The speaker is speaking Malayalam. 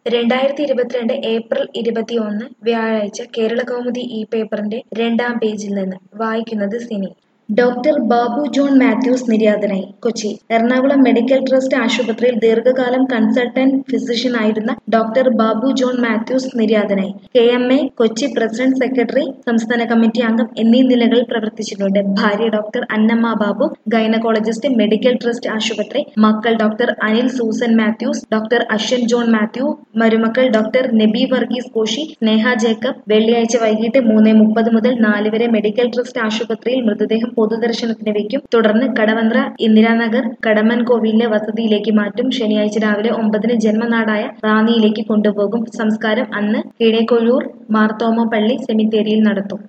രണ്ടായിരത്തി ഇരുപത്തിരണ്ട് ഏപ്രിൽ ഇരുപത്തിയൊന്ന് വ്യാഴാഴ്ച കേരളകൗമുദി ഈ പേപ്പറിന്റെ രണ്ടാം പേജിൽ നിന്ന് വായിക്കുന്നത് Sini doctor Babu John Mathews നിര്യാതനായി കൊച്ചി എറണാകുളം മെഡിക്കൽ ട്രസ്റ്റ് ആശുപത്രിയിൽ ദീർഘകാലം കൺസൾട്ടന്റ് ഫിസിഷ്യനായിരുന്ന ഡോക്ടർ ബാബു ജോൺ മാത്യൂസ് നിര്യാതനായി K M A Kochi president secretary സംസ്ഥാന കമ്മിറ്റി അംഗം എന്നീ നിലകളിൽ പ്രവർത്തിച്ചിട്ടുണ്ട് ഭാര്യ doctor Annamma Babu gynaecologist medical trust ആശുപത്രി മക്കൾ doctor Anil Susan Mathews doctor Ashwan John Mathew മരുമക്കൾ ഡോക്ടർ നബി വർഗീസ് കോശി സ്നേഹ ജേക്കബ് വെള്ളിയാഴ്ച വൈകിട്ട് മൂന്ന് മുപ്പത് മുതൽ നാല് വരെ മെഡിക്കൽ ട്രസ്റ്റ് ആശുപത്രിയിൽ മൃതദേഹം പൊതുദർശനത്തിന് വയ്ക്കും തുടർന്ന് കടവന്ത്ര ഇന്ദിരാനഗർ കടമൻ കോവിലിലെ വസതിയിലേക്ക് മാറ്റും ശനിയാഴ്ച രാവിലെ ഒമ്പതിന് ജന്മനാടായ റാന്നിയിലേക്ക് കൊണ്ടുപോകും സംസ്കാരം അന്ന് കീഴേക്കൊഴൂർ മാർത്തോമ പള്ളി സെമിത്തേരിയിൽ നടത്തും